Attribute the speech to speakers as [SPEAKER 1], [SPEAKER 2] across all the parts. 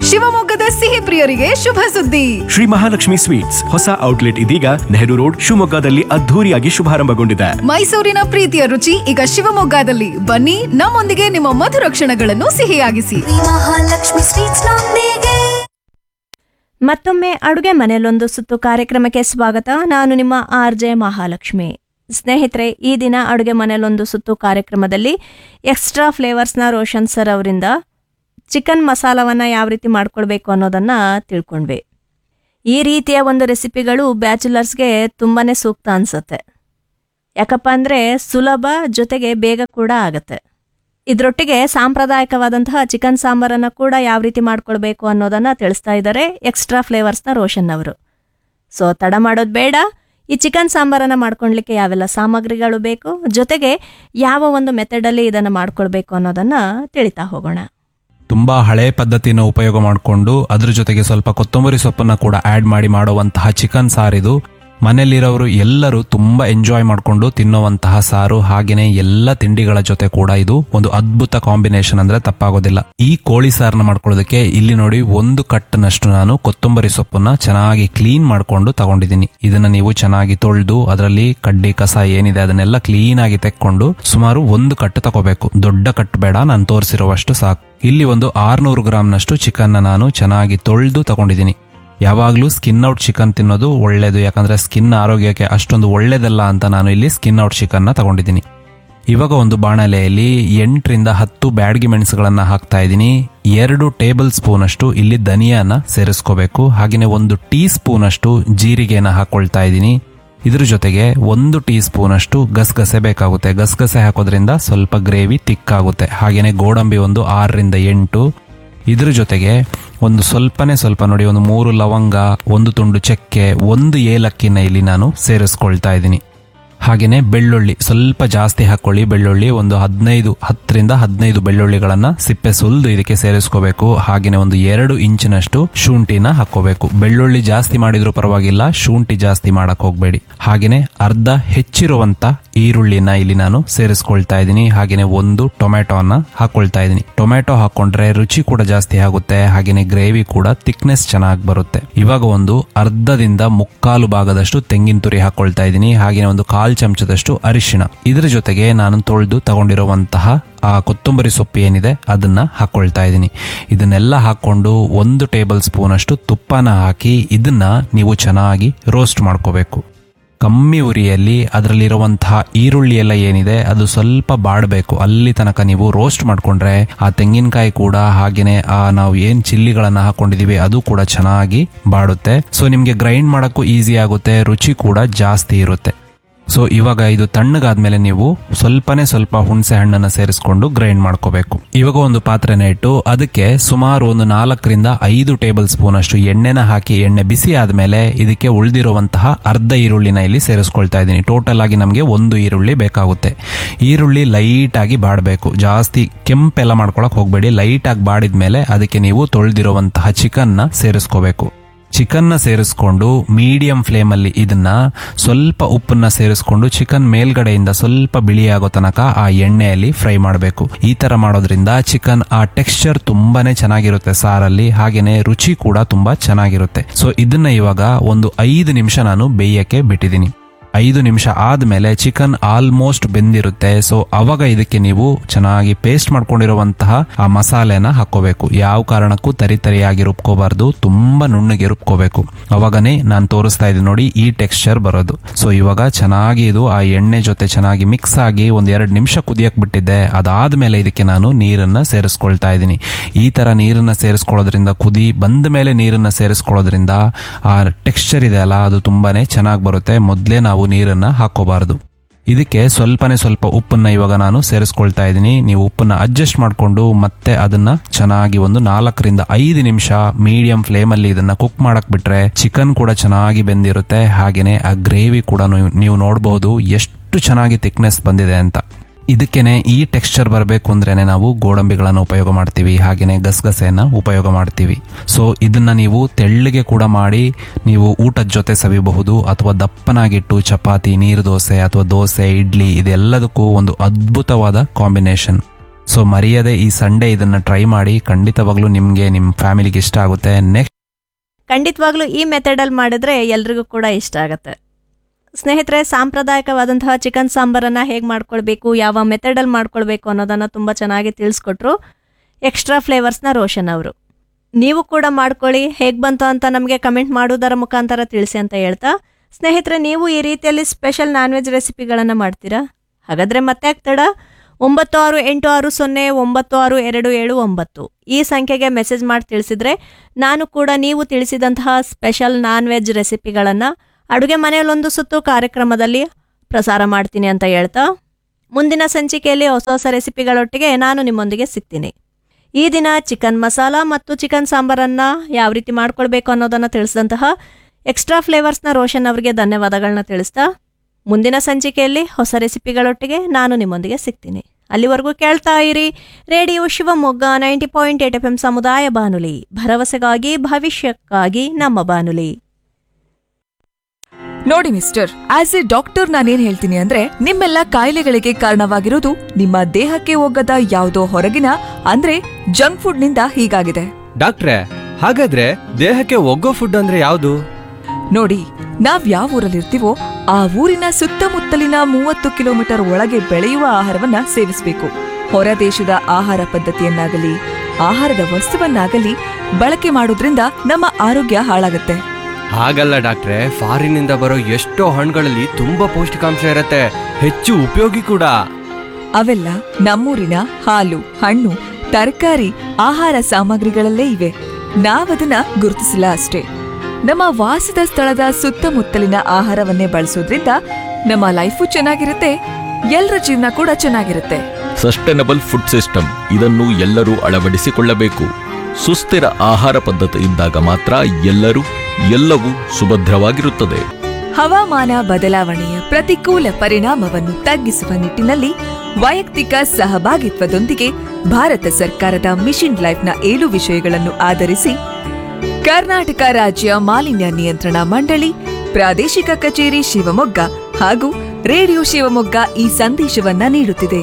[SPEAKER 1] ಶಿವಮೊಗ್ಗದ ಸಿಹಿ ಪ್ರಿಯರಿಗೆ ಶುಭ ಸುದ್ದಿ
[SPEAKER 2] ಶ್ರೀ ಮಹಾಲಕ್ಷ್ಮಿ ಸ್ವೀಟ್ಸ್ ಹೊಸ ಔಟ್ಲೆಟ್ ಇದೀಗ ನೆಹರು ರೋಡ್ ಶಿವಮೊಗ್ಗದಲ್ಲಿ ಅದ್ಧೂರಿಯಾಗಿ ಶುಭಾರಂಭಗೊಂಡಿದೆ
[SPEAKER 1] ಮೈಸೂರಿನ ಪ್ರೀತಿಯ ರುಚಿ ಈಗ ಶಿವಮೊಗ್ಗದಲ್ಲಿ ಬನ್ನಿ ನಮ್ಮೊಂದಿಗೆ ನಿಮ್ಮ ಮಧುರ ಕ್ಷಣಗಳನ್ನು ಸಿಹಿಯಾಗಿಸಿ
[SPEAKER 3] ಮಹಾಲಕ್ಷ್ಮಿ ಸ್ವೀಟ್ಸ್ ನೊಂದಿಗೆ
[SPEAKER 4] ಮತ್ತೊಮ್ಮೆ ಅಡುಗೆ ಮನೆಯಲ್ಲೊಂದು ಸುತ್ತು ಕಾರ್ಯಕ್ರಮಕ್ಕೆ ಸ್ವಾಗತ ನಾನು ನಿಮ್ಮ ಆರ್ ಜೆ ಮಹಾಲಕ್ಷ್ಮಿ ಸ್ನೇಹಿತರೆ ಈ ದಿನ ಅಡುಗೆ ಮನೆಯಲ್ಲೊಂದು ಸುತ್ತು ಕಾರ್ಯಕ್ರಮದಲ್ಲಿ ಎಕ್ಸ್ಟ್ರಾ ಫ್ಲೇವರ್ಸ್ನ ರೋಷನ್ ಸರ್ ಅವರಿಂದ ಚಿಕನ್ ಮಸಾಲವನ್ನು ಯಾವ ರೀತಿ ಮಾಡ್ಕೊಳ್ಬೇಕು ಅನ್ನೋದನ್ನು ತಿಳ್ಕೊಂಡ್ವಿ ಈ ರೀತಿಯ ಒಂದು ರೆಸಿಪಿಗಳು ಬ್ಯಾಚುಲರ್ಸ್ಗೆ ತುಂಬಾ ಸೂಕ್ತ ಅನಿಸುತ್ತೆ ಯಾಕಪ್ಪ ಅಂದರೆ ಸುಲಭ ಜೊತೆಗೆ ಬೇಗ ಕೂಡ ಆಗುತ್ತೆ ಇದರೊಟ್ಟಿಗೆ ಸಾಂಪ್ರದಾಯಿಕವಾದಂತಹ ಚಿಕನ್ ಸಾಂಬಾರನ್ನು ಕೂಡ ಯಾವ ರೀತಿ ಮಾಡ್ಕೊಳ್ಬೇಕು ಅನ್ನೋದನ್ನ ತಿಳಿಸ್ತಾ ಇದ್ದಾರೆ ಎಕ್ಸ್ಟ್ರಾ ಫ್ಲೇವರ್ಸ್ನ ರೋಷನ್ ಅವರು ಸೊ ತಡ ಮಾಡೋದು ಬೇಡ ಈ ಚಿಕನ್ ಸಾಂಬಾರನ್ನು ಮಾಡ್ಕೊಳ್ಲಿಕ್ಕೆ ಯಾವೆಲ್ಲ ಸಾಮಗ್ರಿಗಳು ಬೇಕು ಜೊತೆಗೆ ಯಾವ ಒಂದು ಮೆಥಡಲ್ಲಿ ಇದನ್ನು ಮಾಡ್ಕೊಳ್ಬೇಕು ಅನ್ನೋದನ್ನ ತಿಳಿತಾ ಹೋಗೋಣ
[SPEAKER 5] ತುಂಬಾ ಹಳೆ ಪದ್ಧತಿನ ಉಪಯೋಗ ಮಾಡಿಕೊಂಡು ಅದ್ರ ಜೊತೆಗೆ ಸ್ವಲ್ಪ ಕೊತ್ತಂಬರಿ ಸೊಪ್ಪನ್ನ ಕೂಡ ಆಡ್ ಮಾಡಿ ಮಾಡುವಂತಹ ಚಿಕನ್ ಸಾರಿದು ಮನೆಯಲ್ಲಿರೋರು ಎಲ್ಲರೂ ತುಂಬಾ ಎಂಜಾಯ್ ಮಾಡಿಕೊಂಡು ತಿನ್ನುವಂತಹ ಸಾರು ಹಾಗೇನೆ ಎಲ್ಲ ತಿಂಡಿಗಳ ಜೊತೆ ಕೂಡ ಇದು ಒಂದು ಅದ್ಭುತ ಕಾಂಬಿನೇಷನ್ ಅಂದ್ರೆ ತಪ್ಪಾಗೋದಿಲ್ಲ ಈ ಕೋಳಿ ಸಾರನ್ನ ಮಾಡ್ಕೊಳ್ಳೋದಕ್ಕೆ ಇಲ್ಲಿ ನೋಡಿ ಒಂದು ಕಟ್ಟನಷ್ಟು ನಾನು ಕೊತ್ತಂಬರಿ ಸೊಪ್ಪನ್ನ ಚೆನ್ನಾಗಿ ಕ್ಲೀನ್ ಮಾಡ್ಕೊಂಡು ತಗೊಂಡಿದ್ದೀನಿ ಇದನ್ನ ನೀವು ಚೆನ್ನಾಗಿ ತೊಳೆದು ಅದರಲ್ಲಿ ಕಡ್ಡಿ ಕಸ ಏನಿದೆ ಅದನ್ನೆಲ್ಲ ಕ್ಲೀನ್ ಆಗಿ ತೆಕ್ಕೊಂಡು ಸುಮಾರು ಒಂದು ಕಟ್ಟು ತಗೋಬೇಕು ದೊಡ್ಡ ಕಟ್ಟು ಬೇಡ ನಾನು ತೋರಿಸಿರುವಷ್ಟು ಸಾಕು ಇಲ್ಲಿ ಒಂದು ಆರ್ನೂರು ಗ್ರಾಮ್ನಷ್ಟು ಚಿಕನ್ನ ನಾನು ಚೆನ್ನಾಗಿ ತೊಳೆದು ತಗೊಂಡಿದ್ದೀನಿ ಯಾವಾಗಲೂ ಸ್ಕಿನ್ ಔಟ್ ಚಿಕನ್ ತಿನ್ನೋದು ಒಳ್ಳೇದು ಯಾಕಂದ್ರೆ ಸ್ಕಿನ್ ಆರೋಗ್ಯಕ್ಕೆ ಅಷ್ಟೊಂದು ಒಳ್ಳೇದಲ್ಲ ಅಂತ ನಾನು ಇಲ್ಲಿ ಸ್ಕಿನ್ ಔಟ್ ಚಿಕನ್ನ ತಗೊಂಡಿದ್ದೀನಿ ಇವಾಗ ಒಂದು ಬಾಣಲೆಯಲ್ಲಿ ಎಂಟರಿಂದ ಹತ್ತು ಬ್ಯಾಡಗಿ ಮೆಣಸುಗಳನ್ನ ಹಾಕ್ತಾ ಇದ್ದೀನಿ ಎರಡು ಟೇಬಲ್ ಸ್ಪೂನ್ ಅಷ್ಟು ಇಲ್ಲಿ ಧನಿಯಾನ ಸೇರಿಸ್ಕೋಬೇಕು ಹಾಗೆಯೇ ಒಂದು ಟೀ ಸ್ಪೂನ್ ಅಷ್ಟು ಜೀರಿಗೆನ ಹಾಕೊಳ್ತಾ ಇದ್ದೀನಿ ಇದ್ರ ಜೊತೆಗೆ ಒಂದು ಟೀ ಸ್ಪೂನ್ ಅಷ್ಟು ಗಸಗಸೆ ಬೇಕಾಗುತ್ತೆ ಗಸಗಸೆ ಹಾಕೋದ್ರಿಂದ ಸ್ವಲ್ಪ ಗ್ರೇವಿ ತಿಕ್ಕಾಗುತ್ತೆ ಹಾಗೇನೆ ಗೋಡಂಬಿ ಒಂದು ಆರರಿಂದ ಎಂಟು ಇದ್ರ ಜೊತೆಗೆ ಒಂದು ಸ್ವಲ್ಪನೇ ಸ್ವಲ್ಪ ನೋಡಿ ಒಂದು ಮೂರು ಲವಂಗ ಒಂದು ತುಂಡು ಚಕ್ಕೆ ಒಂದು ಏಲಕ್ಕಿನ ಇಲ್ಲಿ ನಾನು ಸೇರಿಸ್ಕೊಳ್ತಾ ಇದ್ದೀನಿ ಹಾಗೇನೆ ಬೆಳ್ಳುಳ್ಳಿ ಸ್ವಲ್ಪ ಜಾಸ್ತಿ ಹಾಕೊಳ್ಳಿ ಬೆಳ್ಳುಳ್ಳಿ ಒಂದು ಹದಿನೈದು ಹತ್ತರಿಂದ ಹದಿನೈದು ಬೆಳ್ಳುಳ್ಳಿಗಳನ್ನ ಸಿಪ್ಪೆ ಸುಲಿದು ಇದಕ್ಕೆ ಸೇರಿಸ್ಕೋಬೇಕು ಹಾಗೇನೆ ಒಂದು ಎರಡು ಇಂಚಿನಷ್ಟು ಶುಂಠಿನ ಹಾಕೋಬೇಕು ಬೆಳ್ಳುಳ್ಳಿ ಜಾಸ್ತಿ ಮಾಡಿದ್ರು ಪರವಾಗಿಲ್ಲ ಶುಂಠಿ ಜಾಸ್ತಿ ಮಾಡಕ್ ಹೋಗ್ಬೇಡಿ ಹಾಗೇನೆ ಅರ್ಧ ಹೆಚ್ಚಿರುವಂತ ಈರುಳ್ಳಿನ ಇಲ್ಲಿ ನಾನು ಸೇರಿಸ್ಕೊಳ್ತಾ ಇದ್ದೀನಿ ಹಾಗೇನೆ ಒಂದು ಟೊಮೆಟೊನ ಹಾಕೊಳ್ತಾ ಇದ್ದೀನಿ ಟೊಮೆಟೊ ಹಾಕೊಂಡ್ರೆ ರುಚಿ ಕೂಡ ಜಾಸ್ತಿ ಆಗುತ್ತೆ ಹಾಗೇನೆ ಗ್ರೇವಿ ಕೂಡ ಥಿಕ್ನೆಸ್ ಚೆನ್ನಾಗಿ ಬರುತ್ತೆ ಇವಾಗ ಒಂದು ಅರ್ಧದಿಂದ ಮುಕ್ಕಾಲು ಭಾಗದಷ್ಟು ತೆಂಗಿನ ತುರಿ ಹಾಕೊಳ್ತಾ ಇದ್ದೀನಿ ಹಾಗೇನೆ ಒಂದು ಕಾಲ್ ಚಮಚದಷ್ಟು ಅರಿಶಿಣ ಇದ್ರ ಜೊತೆಗೆ ನಾನು ತೊಳೆದು ತಗೊಂಡಿರುವಂತಹ ಆ ಕೊತ್ತಂಬರಿ ಸೊಪ್ಪು ಏನಿದೆ ಅದನ್ನ ಹಾಕೊಳ್ತಾ ಇದ್ದೀನಿ ಇದನ್ನೆಲ್ಲ ಹಾಕೊಂಡು ಒಂದು ಟೇಬಲ್ ಸ್ಪೂನ್ ಅಷ್ಟು ತುಪ್ಪನ ಹಾಕಿ ಇದನ್ನ ನೀವು ಚೆನ್ನಾಗಿ ರೋಸ್ಟ್ ಮಾಡ್ಕೋಬೇಕು ಕಮ್ಮಿ ಉರಿಯಲ್ಲಿ ಅದರಲ್ಲಿರುವಂತಹ ಈರುಳ್ಳಿ ಎಲ್ಲ ಏನಿದೆ ಅದು ಸ್ವಲ್ಪ ಬಾಡಬೇಕು ಅಲ್ಲಿ ತನಕ ನೀವು ರೋಸ್ಟ್ ಮಾಡ್ಕೊಂಡ್ರೆ ಆ ತೆಂಗಿನಕಾಯಿ ಕೂಡ ಹಾಗೇನೆ ಆ ನಾವು ಏನ್ ಚಿಲ್ಲಿಗಳನ್ನ ಹಾಕೊಂಡಿದೀವಿ ಅದು ಕೂಡ ಚೆನ್ನಾಗಿ ಬಾಡುತ್ತೆ ಸೊ ನಿಮ್ಗೆ ಗ್ರೈಂಡ್ ಮಾಡಕ್ಕೂ ಈಸಿ ಆಗುತ್ತೆ ರುಚಿ ಕೂಡ ಜಾಸ್ತಿ ಇರುತ್ತೆ ಸೊ ಇವಾಗ ಇದು ತಣ್ಣಗಾದ್ಮೇಲೆ ನೀವು ಸ್ವಲ್ಪನೇ ಸ್ವಲ್ಪ ಹುಣಸೆ ಹಣ್ಣನ್ನ ಸೇರಿಸ್ಕೊಂಡು ಗ್ರೈಂಡ್ ಮಾಡ್ಕೋಬೇಕು ಇವಾಗ ಒಂದು ಪಾತ್ರೆನ ಇಟ್ಟು ಅದಕ್ಕೆ ಸುಮಾರು ಒಂದು ನಾಲ್ಕರಿಂದ ಐದು ಟೇಬಲ್ ಸ್ಪೂನ್ ಅಷ್ಟು ಎಣ್ಣೆನ ಹಾಕಿ ಎಣ್ಣೆ ಬಿಸಿ ಆದ್ಮೇಲೆ ಇದಕ್ಕೆ ಉಳಿದಿರುವಂತಹ ಅರ್ಧ ಈರುಳ್ಳಿನ ಇಲ್ಲಿ ಸೇರಿಸ್ಕೊಳ್ತಾ ಇದ್ದೀನಿ ಟೋಟಲ್ ಆಗಿ ನಮಗೆ ಒಂದು ಈರುಳ್ಳಿ ಬೇಕಾಗುತ್ತೆ ಈರುಳ್ಳಿ ಲೈಟ್ ಆಗಿ ಬಾಡಬೇಕು ಜಾಸ್ತಿ ಕೆಂಪೆಲ್ಲ ಮಾಡ್ಕೊಳಕ್ ಹೋಗ್ಬೇಡಿ ಲೈಟ್ ಆಗಿ ಬಾಡಿದ್ಮೇಲೆ ಅದಕ್ಕೆ ನೀವು ತೊಳೆದಿರುವಂತಹ ಚಿಕನ್ನ ಸೇರಿಸ್ಕೋಬೇಕು ಚಿಕನ್ನ ಸೇರಿಸ್ಕೊಂಡು ಮೀಡಿಯಂ ಫ್ಲೇಮಲ್ಲಿ ಇದನ್ನ ಸ್ವಲ್ಪ ಉಪ್ಪನ್ನ ಸೇರಿಸ್ಕೊಂಡು ಚಿಕನ್ ಮೇಲ್ಗಡೆಯಿಂದ ಸ್ವಲ್ಪ ಬಿಳಿಯಾಗೋ ತನಕ ಆ ಎಣ್ಣೆಯಲ್ಲಿ ಫ್ರೈ ಮಾಡಬೇಕು ಈ ತರ ಮಾಡೋದ್ರಿಂದ ಚಿಕನ್ ಆ ಟೆಕ್ಸ್ಚರ್ ತುಂಬಾನೇ ಚೆನ್ನಾಗಿರುತ್ತೆ ಸಾರಲ್ಲಿ ಹಾಗೇನೆ ರುಚಿ ಕೂಡ ತುಂಬಾ ಚೆನ್ನಾಗಿರುತ್ತೆ ಸೊ ಇದನ್ನ ಇವಾಗ ಒಂದು ಐದು ನಿಮಿಷ ನಾನು ಬೇಯಕ್ಕೆ ಬಿಟ್ಟಿದ್ದೀನಿ ಐದು ನಿಮಿಷ ಆದ್ಮೇಲೆ ಚಿಕನ್ ಆಲ್ಮೋಸ್ಟ್ ಬೆಂದಿರುತ್ತೆ ಸೊ ಅವಾಗ ಇದಕ್ಕೆ ನೀವು ಚೆನ್ನಾಗಿ ಪೇಸ್ಟ್ ಮಾಡ್ಕೊಂಡಿರುವಂತಹ ಆ ಮಸಾಲೆನ ಹಾಕೋಬೇಕು ಯಾವ ಕಾರಣಕ್ಕೂ ತರಿ ತರಿಯಾಗಿ ರುಬ್ಕೋಬಾರ್ದು ತುಂಬಾ ನುಣ್ಣಗೆ ರುಬ್ಕೋಬೇಕು ಅವಾಗನೇ ನಾನು ತೋರಿಸ್ತಾ ಇದ್ದೀನಿ ನೋಡಿ ಈ ಟೆಕ್ಸ್ಚರ್ ಬರೋದು ಸೊ ಇವಾಗ ಚೆನ್ನಾಗಿ ಇದು ಆ ಎಣ್ಣೆ ಜೊತೆ ಚೆನ್ನಾಗಿ ಮಿಕ್ಸ್ ಆಗಿ ಒಂದ್ ಎರಡು ನಿಮಿಷ ಕುದಿಯಕ್ ಬಿಟ್ಟಿದ್ದೆ ಅದಾದ್ಮೇಲೆ ಇದಕ್ಕೆ ನಾನು ನೀರನ್ನ ಸೇರಿಸ್ಕೊಳ್ತಾ ಇದ್ದೀನಿ ಈ ತರ ನೀರನ್ನ ಸೇರಿಸ್ಕೊಳ್ಳೋದ್ರಿಂದ ಕುದಿ ಬಂದ ಮೇಲೆ ನೀರನ್ನ ಸೇರಿಸ್ಕೊಳ್ಳೋದ್ರಿಂದ ಆ ಟೆಕ್ಸ್ಚರ್ ಇದೆ ಅಲ್ಲ ಅದು ತುಂಬಾನೇ ಚೆನ್ನಾಗಿ ಬರುತ್ತೆ ಮೊದಲೇ ನಾವು ನೀರನ್ನ ಹಾಕೋಬಾರದು ಇದಕ್ಕೆ ಸ್ವಲ್ಪನೇ ಸ್ವಲ್ಪ ಉಪ್ಪನ್ನ ಇವಾಗ ನಾನು ಸೇರಿಸ್ಕೊಳ್ತಾ ಇದ್ದೀನಿ ನೀವು ಉಪ್ಪನ್ನ ಅಡ್ಜಸ್ಟ್ ಮಾಡಿಕೊಂಡು ಮತ್ತೆ ಅದನ್ನ ಚೆನ್ನಾಗಿ ಒಂದು ನಾಲ್ಕರಿಂದ ಐದು ನಿಮಿಷ ಮೀಡಿಯಂ ಫ್ಲೇಮ್ ಅಲ್ಲಿ ಇದನ್ನ ಕುಕ್ ಮಾಡಕ್ ಬಿಟ್ರೆ ಚಿಕನ್ ಕೂಡ ಚೆನ್ನಾಗಿ ಬೆಂದಿರುತ್ತೆ ಹಾಗೇನೆ ಆ ಗ್ರೇವಿ ಕೂಡ ನೀವು- ನೀವು ನೋಡಬಹುದು ಎಷ್ಟು ಚೆನ್ನಾಗಿ ಥಿಕ್ನೆಸ್ ಬಂದಿದೆ ಅಂತ ಇದಕ್ಕೇನೆ ಈ ಟೆಕ್ಸ್ಚರ್ ಬರಬೇಕು ಅಂದ್ರೇನೆ ನಾವು ಗೋಡಂಬಿಗಳನ್ನು ಉಪಯೋಗ ಮಾಡ್ತೀವಿ ಹಾಗೇನೆ ಗಸಗಸೆಯನ್ನ ಉಪಯೋಗ ಮಾಡ್ತೀವಿ ಸೊ ಇದನ್ನ ನೀವು ತೆಳ್ಳಗೆ ಕೂಡ ಮಾಡಿ ನೀವು ಊಟದ ಜೊತೆ ಸವಿಬಹುದು ಅಥವಾ ದಪ್ಪನಾಗಿಟ್ಟು ಚಪಾತಿ ನೀರು ದೋಸೆ ಅಥವಾ ದೋಸೆ ಇಡ್ಲಿ ಇದೆಲ್ಲದಕ್ಕೂ ಒಂದು ಅದ್ಭುತವಾದ ಕಾಂಬಿನೇಷನ್ ಸೊ ಮರೆಯದೆ ಈ ಸಂಡೇ ಇದನ್ನ ಟ್ರೈ ಮಾಡಿ ಖಂಡಿತವಾಗ್ಲೂ ನಿಮ್ಗೆ ನಿಮ್ ಫ್ಯಾಮಿಲಿಗೆ ಇಷ್ಟ ಆಗುತ್ತೆ ನೆಕ್ಸ್ಟ್
[SPEAKER 4] ಖಂಡಿತವಾಗ್ಲೂ ಈ ಮೆಥಡಲ್ಲಿ ಮಾಡಿದ್ರೆ ಎಲ್ರಿಗೂ ಕೂಡ ಇಷ್ಟ ಆಗುತ್ತೆ ಸ್ನೇಹಿತರೆ ಸಾಂಪ್ರದಾಯಿಕವಾದಂತಹ ಚಿಕನ್ ಸಾಂಬಾರನ್ನು ಹೇಗೆ ಮಾಡ್ಕೊಳ್ಬೇಕು ಯಾವ ಮೆಥಡಲ್ಲಿ ಮಾಡ್ಕೊಳ್ಬೇಕು ಅನ್ನೋದನ್ನು ತುಂಬ ಚೆನ್ನಾಗಿ ತಿಳಿಸ್ಕೊಟ್ರು ಎಕ್ಸ್ಟ್ರಾ ಫ್ಲೇವರ್ಸ್ನ ರೋಷನ್ ಅವರು ನೀವು ಕೂಡ ಮಾಡ್ಕೊಳ್ಳಿ ಹೇಗೆ ಬಂತು ಅಂತ ನಮಗೆ ಕಮೆಂಟ್ ಮಾಡುವುದರ ಮುಖಾಂತರ ತಿಳಿಸಿ ಅಂತ ಹೇಳ್ತಾ ಸ್ನೇಹಿತರೆ ನೀವು ಈ ರೀತಿಯಲ್ಲಿ ಸ್ಪೆಷಲ್ ನಾನ್ ವೆಜ್ ರೆಸಿಪಿಗಳನ್ನು ಮಾಡ್ತೀರಾ ಹಾಗಾದರೆ ಮತ್ತೆ ಆಗ್ತಡ ಒಂಬತ್ತು ಆರು ಎಂಟು ಆರು ಸೊನ್ನೆ ಒಂಬತ್ತು ಆರು ಎರಡು ಏಳು ಒಂಬತ್ತು ಈ ಸಂಖ್ಯೆಗೆ ಮೆಸೇಜ್ ಮಾಡಿ ತಿಳಿಸಿದ್ರೆ ನಾನು ಕೂಡ ನೀವು ತಿಳಿಸಿದಂತಹ ಸ್ಪೆಷಲ್ ನಾನ್ ವೆಜ್ ರೆಸಿಪಿಗಳನ್ನು ಅಡುಗೆ ಮನೆಯಲ್ಲೊಂದು ಸುತ್ತು ಕಾರ್ಯಕ್ರಮದಲ್ಲಿ ಪ್ರಸಾರ ಮಾಡ್ತೀನಿ ಅಂತ ಹೇಳ್ತಾ ಮುಂದಿನ ಸಂಚಿಕೆಯಲ್ಲಿ ಹೊಸ ಹೊಸ ರೆಸಿಪಿಗಳೊಟ್ಟಿಗೆ ನಾನು ನಿಮ್ಮೊಂದಿಗೆ ಸಿಗ್ತೀನಿ ಈ ದಿನ ಚಿಕನ್ ಮಸಾಲ ಮತ್ತು ಚಿಕನ್ ಸಾಂಬಾರನ್ನು ಯಾವ ರೀತಿ ಮಾಡ್ಕೊಳ್ಬೇಕು ಅನ್ನೋದನ್ನು ತಿಳಿಸಿದಂತಹ ಎಕ್ಸ್ಟ್ರಾ ಫ್ಲೇವರ್ಸ್ನ ರೋಷನ್ ಅವರಿಗೆ ಧನ್ಯವಾದಗಳನ್ನ ತಿಳಿಸ್ತಾ ಮುಂದಿನ ಸಂಚಿಕೆಯಲ್ಲಿ ಹೊಸ ರೆಸಿಪಿಗಳೊಟ್ಟಿಗೆ ನಾನು ನಿಮ್ಮೊಂದಿಗೆ ಸಿಗ್ತೀನಿ ಅಲ್ಲಿವರೆಗೂ ಕೇಳ್ತಾ ಇರಿ radio Shivamogga ninety point eight F M ಸಮುದಾಯ ಬಾನುಲಿ ಭರವಸೆಗಾಗಿ ಭವಿಷ್ಯಕ್ಕಾಗಿ ನಮ್ಮ ಬಾನುಲಿ
[SPEAKER 1] ನೋಡಿ ಮಿಸ್ಟರ್ ಆಸ್ ಎ ಡಾಕ್ಟರ್ ನಾನೇನ್ ಹೇಳ್ತೀನಿ ಅಂದ್ರೆ ನಿಮ್ಮೆಲ್ಲ ಕಾಯಿಲೆಗಳಿಗೆ ಕಾರಣವಾಗಿರೋದು ನಿಮ್ಮ ದೇಹಕ್ಕೆ ಹೋಗದ ಯಾವುದೋ ಹೊರಗಿನ ಅಂದ್ರೆ ಜಂಕ್ ಫುಡ್ ನಿಂದ ಹೀಗಾಗಿದೆ
[SPEAKER 6] ಡಾಕ್ಟ್ರೆ ಹಾಗಾದ್ರೆ ದೇಹಕ್ಕೆ ಒಗ್ಗೋ ಫುಡ್ ಅಂದ್ರೆ ಯಾವುದು
[SPEAKER 1] ನೋಡಿ ನಾವ್ ಯಾವ ಊರಲ್ಲಿರ್ತೀವೋ ಆ ಊರಿನ ಸುತ್ತಮುತ್ತಲಿನ ಮೂವತ್ತು ಕಿಲೋಮೀಟರ್ ಒಳಗೆ ಬೆಳೆಯುವ ಆಹಾರವನ್ನ ಸೇವಿಸಬೇಕು ಹೊರ ದೇಶದ ಆಹಾರ ಪದ್ಧತಿಯನ್ನಾಗಲಿ ಆಹಾರದ ವಸ್ತುವನ್ನಾಗಲಿ ಬಳಕೆ ಮಾಡೋದ್ರಿಂದ ನಮ್ಮ ಆರೋಗ್ಯ ಹಾಳಾಗುತ್ತೆ
[SPEAKER 6] ಹಾಗಲ್ಲ ಡಾಕ್ಟ್ರೆ ಫಾರಿನಿಂದ ಬರೋ ಎಷ್ಟೋ ಹಣ್ಣುಗಳಲ್ಲಿ ತುಂಬಾ ಪೌಷ್ಟಿಕಾಂಶ ಇರತ್ತೆ ಹೆಚ್ಚು ಉಪಯೋಗಿ ಕೂಡ
[SPEAKER 1] ಅವೆಲ್ಲ ನಮ್ಮೂರಿನ ಹಾಲು ಹಣ್ಣು ತರಕಾರಿ ಆಹಾರ ಸಾಮಗ್ರಿಗಳಲ್ಲೇ ಇವೆ ನಾವದನ್ನ ಗುರುತಿಸಿಲ್ಲ ಅಷ್ಟೇ ನಮ್ಮ ವಾಸದ ಸ್ಥಳದ ಸುತ್ತಮುತ್ತಲಿನ ಆಹಾರವನ್ನೇ ಬಳಸೋದ್ರಿಂದ ನಮ್ಮ ಲೈಫು ಚೆನ್ನಾಗಿರುತ್ತೆ ಎಲ್ಲರ ಜೀವನ ಕೂಡ ಚೆನ್ನಾಗಿರುತ್ತೆ
[SPEAKER 7] ಸಸ್ಟೈನಬಲ್ ಫುಡ್ ಸಿಸ್ಟಮ್ ಇದನ್ನು ಎಲ್ಲರೂ ಅಳವಡಿಸಿಕೊಳ್ಳಬೇಕು ಸುಸ್ಥಿರ ಆಹಾರ ಪದ್ಧತಿ ಇದ್ದಾಗ ಮಾತ್ರ ಎಲ್ಲರೂ ಎಲ್ಲವೂ ಸುಭದ್ರವಾಗಿರುತ್ತದೆ
[SPEAKER 1] ಹವಾಮಾನ ಬದಲಾವಣೆಯ ಪ್ರತಿಕೂಲ ಪರಿಣಾಮವನ್ನು ತಗ್ಗಿಸುವ ನಿಟ್ಟಿನಲ್ಲಿ ವೈಯಕ್ತಿಕ ಸಹಭಾಗಿತ್ವದೊಂದಿಗೆ ಭಾರತ ಸರ್ಕಾರದ ಮಿಷನ್ ಲೈಫ್ನ ಏಳು ವಿಷಯಗಳನ್ನು ಆಧರಿಸಿ ಕರ್ನಾಟಕ ರಾಜ್ಯ ಮಾಲಿನ್ಯ ನಿಯಂತ್ರಣ ಮಂಡಳಿ ಪ್ರಾದೇಶಿಕ ಕಚೇರಿ ಶಿವಮೊಗ್ಗ ಹಾಗೂ ರೇಡಿಯೋ ಶಿವಮೊಗ್ಗ ಈ ಸಂದೇಶವನ್ನ ನೀಡುತ್ತಿದೆ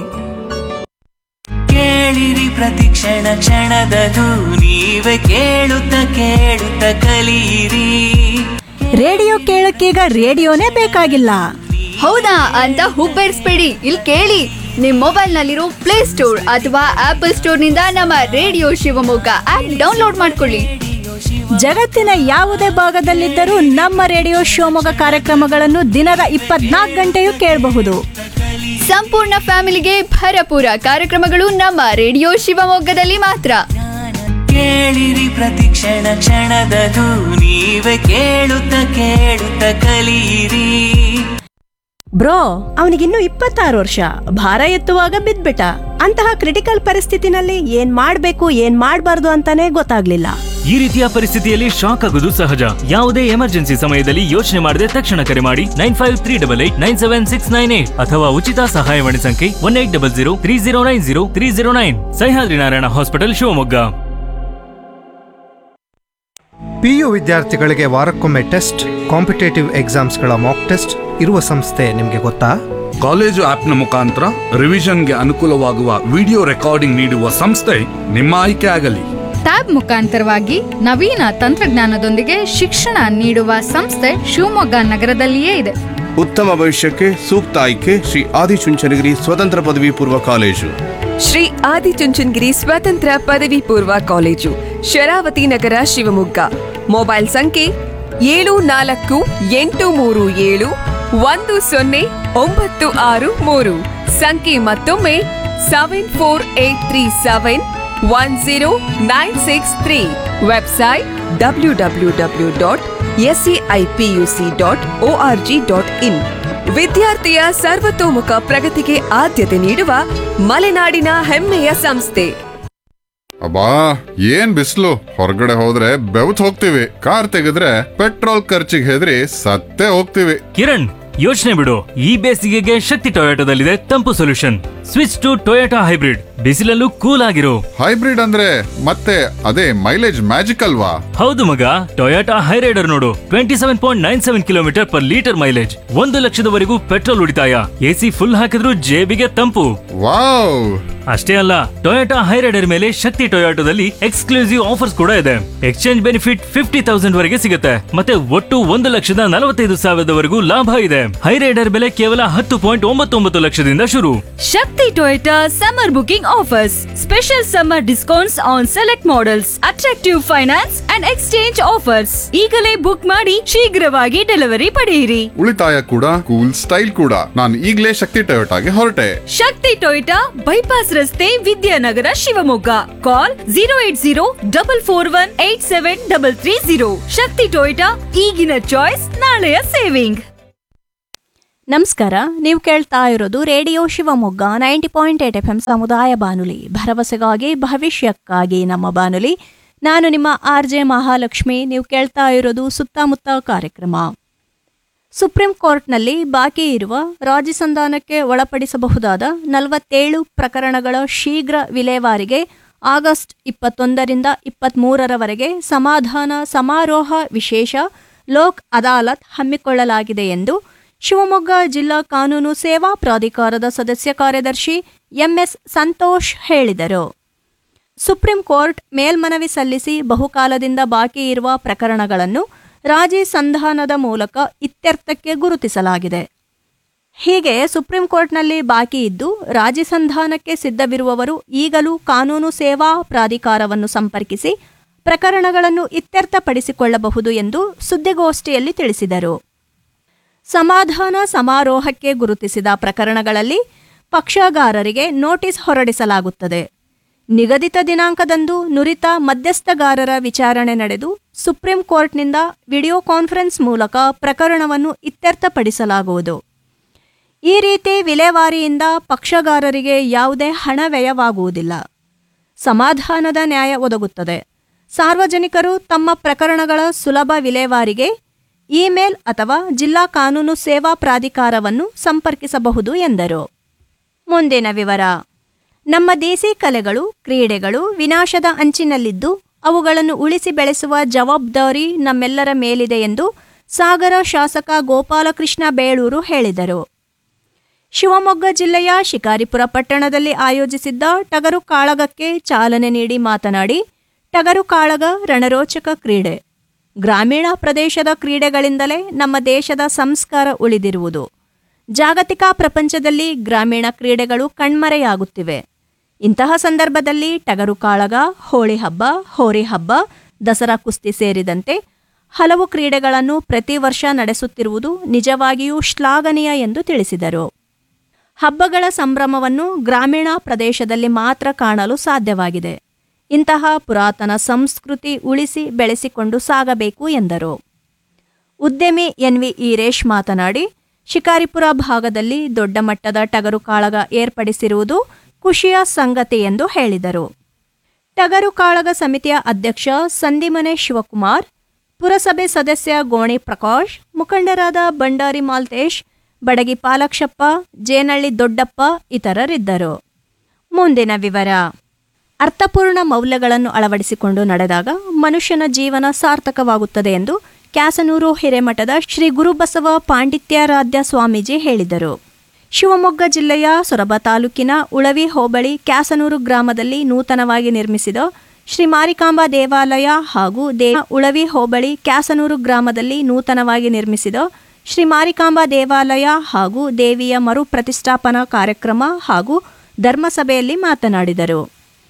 [SPEAKER 8] ಕೇಳಿರಿ ಪ್ರತಿ ಕ್ಷಣ ಕ್ಷಣದದು ನೀವೇ ಕೇಳುತ್ತ ಕೇಳುತ್ತ ಕಲಿಯಿರಿ
[SPEAKER 4] ರೇಡಿಯೋ ಕೇಳಕ್ಕೀಗ ರೇಡಿಯೋನೇ ಬೇಕಾಗಿಲ್ಲ
[SPEAKER 9] ಹೌದಾ ಅಂತ ಹುಬ್ಬೇರಿಸ್ಬೇಡಿ ಇಲ್ಲಿ ಕೇಳಿ ನಿಮ್ ಮೊಬೈಲ್ ನಲ್ಲಿರೋ ಪ್ಲೇ ಸ್ಟೋರ್ ಅಥವಾ ಆಪಲ್ ಸ್ಟೋರ್ ನಿಂದ ನಮ್ಮ ರೇಡಿಯೋ ಶಿವಮೊಗ್ಗ ಆಪ್ ಡೌನ್ಲೋಡ್ ಮಾಡ್ಕೊಳ್ಳಿ
[SPEAKER 4] ಜಗತ್ತಿನ ಯಾವುದೇ ಭಾಗದಲ್ಲಿದ್ದರೂ ನಮ್ಮ ರೇಡಿಯೋ ಶಿವಮೊಗ್ಗ ಕಾರ್ಯಕ್ರಮಗಳನ್ನು ದಿನದ ಇಪ್ಪತ್ನಾಲ್ಕು ಗಂಟೆಯೂ ಕೇಳಬಹುದು
[SPEAKER 9] ಸಂಪೂರ್ಣ ಫ್ಯಾಮಿಲಿಗೆ ಭರಪೂರ ಕಾರ್ಯಕ್ರಮಗಳು ನಮ್ಮ ರೇಡಿಯೋ ಶಿವಮೊಗ್ಗದಲ್ಲಿ ಮಾತ್ರ
[SPEAKER 8] ಕೇಳಿರಿ ಪ್ರತಿ ಕ್ಷಣ ಕ್ಷಣದದು ನೀವೇ ಕೇಳುತ್ತ ಕೇಳುತ್ತ ಕಲಿಯಿರಿ
[SPEAKER 4] ಬ್ರೋ ಅವನಿಗಿನ್ನು ಇಪ್ಪತ್ತಾರು ವರ್ಷ ಭಾರ ಎತ್ತುವಾಗ ಬಿದ್ಬಿಟ್ಟ ಅಂತಹ ಕ್ರಿಟಿಕಲ್ ಪರಿಸ್ಥಿತಿನಲ್ಲಿ ಏನ್ ಮಾಡ್ಬೇಕು ಏನ್ ಮಾಡ್ಬಾರ್ದು ಅಂತಾನೆ ಗೊತ್ತಾಗ್ಲಿಲ್ಲ
[SPEAKER 10] ಈ ರೀತಿಯ ಪರಿಸ್ಥಿತಿಯಲ್ಲಿ ಶಾಕ್ ಆಗೋದು ಸಹಜ ಯಾವುದೇ ಎಮರ್ಜೆನ್ಸಿ ಸಮಯದಲ್ಲಿ ಯೋಚನೆ ಮಾಡದೆ ತಕ್ಷಣ ಕರೆ ಮಾಡಿ nine five three double eight nine seven six nine eight ಅಥವಾ ಉಚಿತ ಸಹಾಯವಾಣಿ ಸಂಖ್ಯೆ one eight double zero three zero nine zero three zero nine Sahyadri Narayana hospital Shivamogga
[SPEAKER 11] PU ವಿದ್ಯಾರ್ಥಿಗಳಿಗೆ ವಾರಕ್ಕೊಮ್ಮೆ ಟೆಸ್ಟ್ ಕಾಂಪಿಟೇಟಿವ್ ಎಕ್ಸಾಮ್ಸ್ಗಳ ಮಾಕ್ ಟೆಸ್ಟ್ ಇರುವ ಸಂಸ್ಥೆ ನಿಮಗೆ ಗೊತ್ತಾ
[SPEAKER 12] ಕಾಲೇಜು ಆಪ್ನ ಮುಖಾಂತರ ರಿವಿಷನ್ಗೆ ಅನುಕೂಲವಾಗುವ ವಿಡಿಯೋ ರೆಕಾರ್ಡಿಂಗ್ ನೀಡುವ ಸಂಸ್ಥೆ ನಿಮ್ಮ ಆಯ್ಕೆ ಆಗಲಿ
[SPEAKER 9] ಟ್ಯಾಬ್ ಮುಖಾಂತರವಾಗಿ ನವೀನ ತಂತ್ರಜ್ಞಾನದೊಂದಿಗೆ ಶಿಕ್ಷಣ ನೀಡುವ ಸಂಸ್ಥೆ ಶಿವಮೊಗ್ಗ ನಗರದಲ್ಲಿಯೇ ಇದೆ
[SPEAKER 13] ಉತ್ತಮ ಭವಿಷ್ಯಕ್ಕೆ ಸೂಕ್ತ ಆಯ್ಕೆ ಶ್ರೀ ಆದಿಚುಂಚನಗಿರಿ ಸ್ವತಂತ್ರ ಪದವಿ ಪೂರ್ವ ಕಾಲೇಜು
[SPEAKER 1] ಶ್ರೀ ಆದಿಚುಂಚನಗಿರಿ ಸ್ವತಂತ್ರ ಪದವಿ ಪೂರ್ವ ಕಾಲೇಜು ಶರಾವತಿ ನಗರ ಶಿವಮೊಗ್ಗ ಮೊಬೈಲ್ ಸಂಖ್ಯೆ ಏಳು ನಾಲ್ಕು ಎಂಟು ಮೂರು ಏಳು ಒಂದು ಸೊನ್ನೆ ಒಂಬತ್ತು ಆರು ಮೂರು ಸಂಖ್ಯೆ ಮತ್ತೊಮ್ಮೆ seven four eight three seven one zero nine six three website W W W dot SCIPUC dot O R G dot in ವಿದ್ಯಾರ್ಥಿಯ ಸರ್ವತೋಮುಖ ಪ್ರಗತಿಗೆ ಆದ್ಯತೆ ನೀಡುವ ಮಲೆನಾಡಿನ ಹೆಮ್ಮೆಯ ಸಂಸ್ಥೆ
[SPEAKER 12] ಅಬ್ಬಾ ಏನ್ ಬಿಸಿಲು ಹೊರಗಡೆ ಹೋದ್ರೆ ಬೆವತ್ ಹೋಗ್ತೀವಿ ಕಾರ್ ತೆಗೆದ್ರೆ ಪೆಟ್ರೋಲ್ ಖರ್ಚಿಗೆ ಹೆದರಿ ಸತ್ತೇ ಹೋಗ್ತೀವಿ
[SPEAKER 10] ಕಿರಣ್ ಯೋಚನೆ ಬಿಡು ಈ ಬೇಸಿಗೆಗೆ ಶಕ್ತಿ ಟೊಯೋಟೋದಲ್ಲಿದೆ ತಂಪು solution switch to Toyota hybrid ಬಿಸಿಲಲ್ಲೂ ಕೂಲ್ ಆಗಿರು
[SPEAKER 12] ಹೈಬ್ರಿಡ್ ಅಂದ್ರೆ ಮತ್ತೆ ಅದೇ ಮೈಲೇಜ್ ಮ್ಯಾಜಿಕ್ ಅಲ್ವಾ
[SPEAKER 10] ಹೌದು ಮಗ ಟೊಯೋಟಾ ಹೈರೈಡರ್ ನೋಡು twenty seven point nine seven kilometre per litre mileage ಒಂದು ಲಕ್ಷದವರೆಗೂ ಪೆಟ್ರೋಲ್ ಉಳಿತಾಯ ಎಸಿ ಫುಲ್ ಹಾಕಿದ್ರೂ ಜೇಬಿಗೆ ತಂಪು
[SPEAKER 12] ವಾವ್
[SPEAKER 10] ಅಷ್ಟೇ ಅಲ್ಲ ಟೊಯೋಟಾ ಹೈರೈಡರ್ ಮೇಲೆ ಶಕ್ತಿ ಟೊಯೋಟೋದಲ್ಲಿ ಎಕ್ಸ್ಕ್ಲೂಸಿವ್ ಆಫರ್ಸ್ ಕೂಡ ಇದೆ ಎಕ್ಸ್ಚೇಂಜ್ ಬೆನಿಫಿಟ್ ಫಿಫ್ಟಿ ತೌಸಂಡ್ ವರೆಗೆ ಸಿಗುತ್ತೆ ಮತ್ತೆ ಒಟ್ಟು ಒಂದು ಲಕ್ಷದ ನಲವತ್ತೈದು ಸಾವಿರದವರೆಗೂ ಲಾಭ ಇದೆ ಹೈರೈಡರ್ ಬೆಲೆ ಕೇವಲ ಹತ್ತು ಪಾಯಿಂಟ್ ಒಂಬತ್ತೊಂಬತ್ತು ಲಕ್ಷದಿಂದ ಶುರು
[SPEAKER 14] Shakti Toyota summer booking offers. Special summer discounts on select models, attractive finance and exchange offers. ಈಗಲೇ ಬುಕ್ ಮಾಡಿ ಶೀಘ್ರವಾಗಿ ಡೆಲಿವರಿ ಪಡೆಯಿರಿ
[SPEAKER 12] ಉಳಿತಾಯ ಕೂಡ ಕೂಲ್ ಸ್ಟೈಲ್ ಕೂಡ ನಾನು ಈಗಲೇ ಶಕ್ತಿ ಟೊಯೋಟಾಗೆ ಹೊರಟೆ
[SPEAKER 14] ಶಕ್ತಿ ಟೊಯೋಟಾ ಬೈಪಾಸ್ ರಸ್ತೆ Vidyanagar Shivamogga call zero eight zero double four one eight seven double three zero Shakti Toyota ಈಗಿನ ಚಾಯ್ಸ್ ನಾಳೆಯ ಸೇವಿಂಗ್
[SPEAKER 4] ನಮಸ್ಕಾರ ನೀವು ಕೇಳ್ತಾ ಇರೋದು radio Shivamogga ninety point eight F M ಸಮುದಾಯ ಬಾನುಲಿ ಭರವಸೆಗಾಗಿ ಭವಿಷ್ಯಕ್ಕಾಗಿ ನಮ್ಮ ಬಾನುಲಿ ನಾನು ನಿಮ್ಮ ಆರ್ ಜೆ ಮಹಾಲಕ್ಷ್ಮಿ ನೀವು ಕೇಳ್ತಾ ಇರೋದು ಸುತ್ತಮುತ್ತ ಕಾರ್ಯಕ್ರಮ ಸುಪ್ರೀಂ ಕೋರ್ಟ್ನಲ್ಲಿ ಬಾಕಿ ಇರುವ ರಾಜಿ ಸಂಧಾನಕ್ಕೆ ಒಳಪಡಿಸಬಹುದಾದ ನಲವತ್ತೇಳು ಪ್ರಕರಣಗಳ ಶೀಘ್ರ ವಿಲೇವಾರಿಗೆ ಆಗಸ್ಟ್ ಇಪ್ಪತ್ತೊಂದರಿಂದ ಇಪ್ಪತ್ತ್ಮೂರರವರೆಗೆ ಸಮಾಧಾನ ಸಮಾರೋಹ ವಿಶೇಷ ಲೋಕ್ ಅದಾಲತ್ ಹಮ್ಮಿಕೊಳ್ಳಲಾಗಿದೆ ಎಂದು ಶಿವಮೊಗ್ಗ ಜಿಲ್ಲಾ ಕಾನೂನು ಸೇವಾ ಪ್ರಾಧಿಕಾರದ ಸದಸ್ಯ ಕಾರ್ಯದರ್ಶಿ ಎಂಎಸ್ ಸಂತೋಷ್ ಹೇಳಿದರು ಸುಪ್ರೀಂ ಕೋರ್ಟ್ ಮೇಲ್ಮನವಿ ಸಲ್ಲಿಸಿ ಬಹುಕಾಲದಿಂದ ಬಾಕಿ ಇರುವ ಪ್ರಕರಣಗಳನ್ನು ರಾಜಿ ಸಂಧಾನದ ಮೂಲಕ ಇತ್ಯರ್ಥಕ್ಕೆ ಗುರುತಿಸಲಾಗಿದೆ ಹೀಗೆ ಸುಪ್ರೀಂ ಕೋರ್ಟ್ನಲ್ಲಿ ಬಾಕಿ ಇದ್ದು ರಾಜಿ ಸಂಧಾನಕ್ಕೆ ಸಿದ್ಧವಿರುವವರು ಈಗಲೂ ಕಾನೂನು ಸೇವಾ ಪ್ರಾಧಿಕಾರವನ್ನು ಸಂಪರ್ಕಿಸಿ ಪ್ರಕರಣಗಳನ್ನು ಇತ್ಯರ್ಥಪಡಿಸಿಕೊಳ್ಳಬಹುದು ಎಂದು ಸುದ್ದಿಗೋಷ್ಠಿಯಲ್ಲಿ ತಿಳಿಸಿದರು ಸಮಾಧಾನ ಸಮಾರೋಹಕ್ಕೆ ಗುರುತಿಸಿದ ಪ್ರಕರಣಗಳಲ್ಲಿ ಪಕ್ಷಗಾರರಿಗೆ ನೋಟಿಸ್ ಹೊರಡಿಸಲಾಗುತ್ತದೆ ನಿಗದಿತ ದಿನಾಂಕದಂದು ನುರಿತ ಮಧ್ಯಸ್ಥಗಾರರ ವಿಚಾರಣೆ ನಡೆದು ಸುಪ್ರೀಂ ಕೋರ್ಟ್ನಿಂದ ವಿಡಿಯೋ ಕಾನ್ಫರೆನ್ಸ್ ಮೂಲಕ ಪ್ರಕರಣವನ್ನು ಇತ್ಯರ್ಥಪಡಿಸಲಾಗುವುದು ಈ ರೀತಿ ವಿಲೇವಾರಿಯಿಂದ ಪಕ್ಷಗಾರರಿಗೆ ಯಾವುದೇ ಹಣ ವ್ಯಯವಾಗುವುದಿಲ್ಲ ಸಮಾಧಾನದ ನ್ಯಾಯ ಒದಗುತ್ತದೆ ಸಾರ್ವಜನಿಕರು ತಮ್ಮ ಪ್ರಕರಣಗಳ ಸುಲಭ ವಿಲೇವಾರಿಗೆ ಇಮೇಲ್ ಅಥವಾ ಜಿಲ್ಲಾ ಕಾನೂನು ಸೇವಾ ಪ್ರಾಧಿಕಾರವನ್ನು ಸಂಪರ್ಕಿಸಬಹುದು ಎಂದರು ಮುಂದಿನ ವಿವರ ನಮ್ಮ ದೇಸಿ ಕಲೆಗಳು ಕ್ರೀಡೆಗಳು ವಿನಾಶದ ಅಂಚಿನಲ್ಲಿದ್ದು ಅವುಗಳನ್ನು ಉಳಿಸಿ ಬೆಳೆಸುವ ಜವಾಬ್ದಾರಿ ನಮ್ಮೆಲ್ಲರ ಮೇಲಿದೆ ಎಂದು ಸಾಗರ ಶಾಸಕ ಗೋಪಾಲಕೃಷ್ಣ ಬೇಳೂರು ಹೇಳಿದರು ಶಿವಮೊಗ್ಗ ಜಿಲ್ಲೆಯ ಶಿಕಾರಿಪುರ ಪಟ್ಟಣದಲ್ಲಿ ಆಯೋಜಿಸಿದ್ದ ಟಗರು ಕಾಳಗಕ್ಕೆ ಚಾಲನೆ ನೀಡಿ ಮಾತನಾಡಿ ಟಗರು ಕಾಳಗ ರಣರೋಚಕ ಕ್ರೀಡೆ ಗ್ರಾಮೀಣ ಪ್ರದೇಶದ ಕ್ರೀಡೆಗಳಿಂದಲೇ ನಮ್ಮ ದೇಶದ ಸಂಸ್ಕಾರ ಉಳಿದಿರುವುದು ಜಾಗತಿಕ ಪ್ರಪಂಚದಲ್ಲಿ ಗ್ರಾಮೀಣ ಕ್ರೀಡೆಗಳು ಕಣ್ಮರೆಯಾಗುತ್ತಿವೆ ಇಂತಹ ಸಂದರ್ಭದಲ್ಲಿ ಟಗರು ಕಾಳಗ ಹೋಳಿ ಹಬ್ಬ ಹೋರಿ ಹಬ್ಬ ದಸರಾ ಕುಸ್ತಿ ಸೇರಿದಂತೆ ಹಲವು ಕ್ರೀಡೆಗಳನ್ನು ಪ್ರತಿ ವರ್ಷ ನಡೆಸುತ್ತಿರುವುದು ನಿಜವಾಗಿಯೂ ಶ್ಲಾಘನೀಯ ಎಂದು ತಿಳಿಸಿದರು ಹಬ್ಬಗಳ ಸಂಭ್ರಮವನ್ನು ಗ್ರಾಮೀಣ ಪ್ರದೇಶದಲ್ಲಿ ಮಾತ್ರ ಕಾಣಲು ಸಾಧ್ಯವಾಗಿದೆ ಇಂತಹ ಪುರಾತನ ಸಂಸ್ಕೃತಿ ಉಳಿಸಿ ಬೆಳೆಸಿಕೊಂಡು ಸಾಗಬೇಕು ಎಂದರು ಉದ್ಯಮಿ ಎನ್ವಿ ಈರೇಶ್ ಮಾತನಾಡಿ ಶಿಕಾರಿಪುರ ಭಾಗದಲ್ಲಿ ದೊಡ್ಡ ಮಟ್ಟದ ಟಗರು ಕಾಳಗ ಏರ್ಪಡಿಸಿರುವುದು ಖುಷಿಯ ಸಂಗತಿ ಎಂದು ಹೇಳಿದರು ಟಗರು ಕಾಳಗ ಸಮಿತಿಯ ಅಧ್ಯಕ್ಷ ಸಂದಿಮನೆ ಶಿವಕುಮಾರ್ ಪುರಸಭೆ ಸದಸ್ಯ ಗೋಣಿ ಪ್ರಕಾಶ್ ಮುಖಂಡರಾದ ಬಂಡಾರಿ ಮಾಲ್ತೇಶ್ ಬಡಗಿ ಪಾಲಕ್ಷಪ್ಪ ಜೇನಳ್ಳಿ ದೊಡ್ಡಪ್ಪ ಇತರರಿದ್ದರು ಮುಂದಿನ ವಿವರ ಅರ್ಥಪೂರ್ಣ ಮೌಲ್ಯಗಳನ್ನು ಅಳವಡಿಸಿಕೊಂಡು ನಡೆದಾಗ ಮನುಷ್ಯನ ಜೀವನ ಸಾರ್ಥಕವಾಗುತ್ತದೆ ಎಂದು ಕ್ಯಾಸನೂರು ಹಿರೇಮಠದ ಶ್ರೀ ಗುರುಬಸವ ಪಾಂಡಿತ್ಯಾರಾಧ್ಯ ಸ್ವಾಮೀಜಿ ಹೇಳಿದರು ಶಿವಮೊಗ್ಗ ಜಿಲ್ಲೆಯ ಸೊರಬ ತಾಲೂಕಿನ ಉಳವಿ ಹೋಬಳಿ ಕ್ಯಾಸನೂರು ಗ್ರಾಮದಲ್ಲಿ ನೂತನವಾಗಿ ನಿರ್ಮಿಸಿದ ಶ್ರೀ ಮಾರಿಕಾಂಬಾ ದೇವಾಲಯ ಹಾಗೂ ದೇ ಉಳವಿ ಹೋಬಳಿ ಕ್ಯಾಸನೂರು ಗ್ರಾಮದಲ್ಲಿ ನೂತನವಾಗಿ ನಿರ್ಮಿಸಿದ ಶ್ರೀ ಮಾರಿಕಾಂಬಾ ದೇವಾಲಯ ಹಾಗೂ ದೇವಿಯ ಮರು ಪ್ರತಿಷ್ಠಾಪನಾ ಕಾರ್ಯಕ್ರಮ ಹಾಗೂ ಧರ್ಮಸಭೆಯಲ್ಲಿ ಮಾತನಾಡಿದರು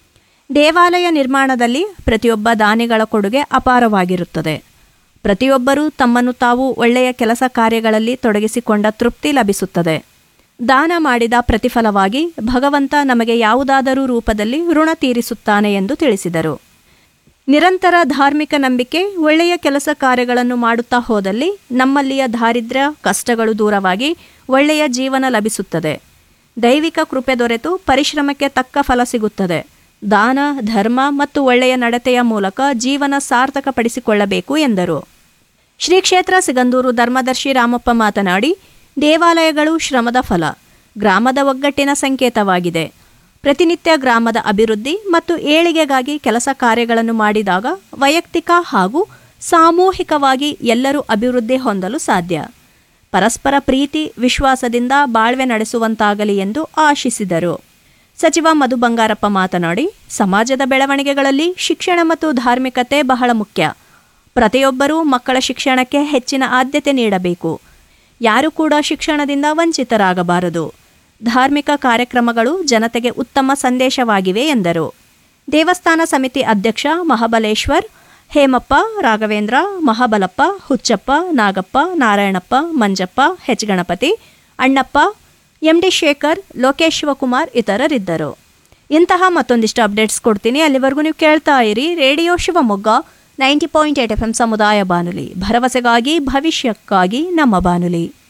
[SPEAKER 4] ದೇವಾಲಯ ನಿರ್ಮಾಣದಲ್ಲಿ ಪ್ರತಿಯೊಬ್ಬ ದಾನಿಗಳ ಕೊಡುಗೆ ಅಪಾರವಾಗಿರುತ್ತದೆ ಪ್ರತಿಯೊಬ್ಬರೂ ತಮ್ಮನ್ನು ತಾವು ಒಳ್ಳೆಯ ಕೆಲಸ ಕಾರ್ಯಗಳಲ್ಲಿ ತೊಡಗಿಸಿಕೊಂಡ ತೃಪ್ತಿ ಲಭಿಸುತ್ತದೆ ದಾನ ಮಾಡಿದ ಪ್ರತಿಫಲವಾಗಿ ಭಗವಂತ ನಮಗೆ ಯಾವುದಾದರೂ ರೂಪದಲ್ಲಿ ಋಣ ತೀರಿಸುತ್ತಾನೆ ಎಂದು ತಿಳಿಸಿದರು ನಿರಂತರ ಧಾರ್ಮಿಕ ನಂಬಿಕೆ ಒಳ್ಳೆಯ ಕೆಲಸ ಕಾರ್ಯಗಳನ್ನು ಮಾಡುತ್ತಾ ಹೋದಲ್ಲಿ ನಮ್ಮಲ್ಲಿಯ ದಾರಿದ್ರ್ಯ ಕಷ್ಟಗಳು ದೂರವಾಗಿ ಒಳ್ಳೆಯ ಜೀವನ ಲಭಿಸುತ್ತದೆ ದೈವಿಕ ಕೃಪೆ ದೊರೆತು ಪರಿಶ್ರಮಕ್ಕೆ ತಕ್ಕ ಫಲ ಸಿಗುತ್ತದೆ ದಾನ ಧರ್ಮ ಮತ್ತು ಒಳ್ಳೆಯ ನಡತೆಯ ಮೂಲಕ ಜೀವನ ಸಾರ್ಥಕಪಡಿಸಿಕೊಳ್ಳಬೇಕು ಎಂದರು ಶ್ರೀ ಕ್ಷೇತ್ರ ಸಿಗಂದೂರು ಧರ್ಮದರ್ಶಿ ರಾಮಪ್ಪ ಮಾತನಾಡಿ ದೇವಾಲಯಗಳು ಶ್ರಮದ ಫಲ ಗ್ರಾಮದ ಒಗ್ಗಟ್ಟಿನ ಸಂಕೇತವಾಗಿದೆ ಪ್ರತಿನಿತ್ಯ ಗ್ರಾಮದ ಅಭಿವೃದ್ಧಿ ಮತ್ತು ಏಳಿಗೆಗಾಗಿ ಕೆಲಸ ಕಾರ್ಯಗಳನ್ನು ಮಾಡಿದಾಗ ವೈಯಕ್ತಿಕ ಹಾಗೂ ಸಾಮೂಹಿಕವಾಗಿ ಎಲ್ಲರೂ ಅಭಿವೃದ್ಧಿ ಹೊಂದಲು ಸಾಧ್ಯ ಪರಸ್ಪರ ಪ್ರೀತಿ ವಿಶ್ವಾಸದಿಂದ ಬಾಳ್ವೆ ನಡೆಸುವಂತಾಗಲಿ ಎಂದು ಆಶಿಸಿದರು ಸಚಿವ ಮಧು ಬಂಗಾರಪ್ಪ ಮಾತನಾಡಿ ಸಮಾಜದ ಬೆಳವಣಿಗೆಗಳಲ್ಲಿ ಶಿಕ್ಷಣ ಮತ್ತು ಧಾರ್ಮಿಕತೆ ಬಹಳ ಮುಖ್ಯ ಪ್ರತಿಯೊಬ್ಬರೂ ಮಕ್ಕಳ ಶಿಕ್ಷಣಕ್ಕೆ ಹೆಚ್ಚಿನ ಆದ್ಯತೆ ನೀಡಬೇಕು ಯಾರು ಕೂಡ ಶಿಕ್ಷಣದಿಂದ ವಂಚಿತರಾಗಬಾರದು ಧಾರ್ಮಿಕ ಕಾರ್ಯಕ್ರಮಗಳು ಜನತೆಗೆ ಉತ್ತಮ ಸಂದೇಶವಾಗಿವೆ ಎಂದರು ದೇವಸ್ಥಾನ ಸಮಿತಿ ಅಧ್ಯಕ್ಷ ಮಹಾಬಲೇಶ್ವರ್ ಹೇಮಪ್ಪ ರಾಘವೇಂದ್ರ ಮಹಾಬಲಪ್ಪ ಹುಚ್ಚಪ್ಪ ನಾಗಪ್ಪ ನಾರಾಯಣಪ್ಪ ಮಂಜಪ್ಪ ಹೆಚ್ ಗಣಪತಿ ಅಣ್ಣಪ್ಪ ಎಂಡಿ ಶೇಖರ್ ಲೋಕೇಶ್ ಶಿವಕುಮಾರ್ ಇತರರಿದ್ದರು ಇಂತಹ ಮತ್ತೊಂದಿಷ್ಟು ಅಪ್ಡೇಟ್ಸ್ ಕೊಡ್ತೀನಿ ಅಲ್ಲಿವರೆಗೂ ನೀವು ಕೇಳ್ತಾ ಇರಿ radio Shivamogga ninety point eight F M ಸಮುದಾಯ ಬಾನುಲಿ ಭರವಸೆಗಾಗಿ ಭವಿಷ್ಯಕ್ಕಾಗಿ ನಮ್ಮ ಬಾನುಲಿ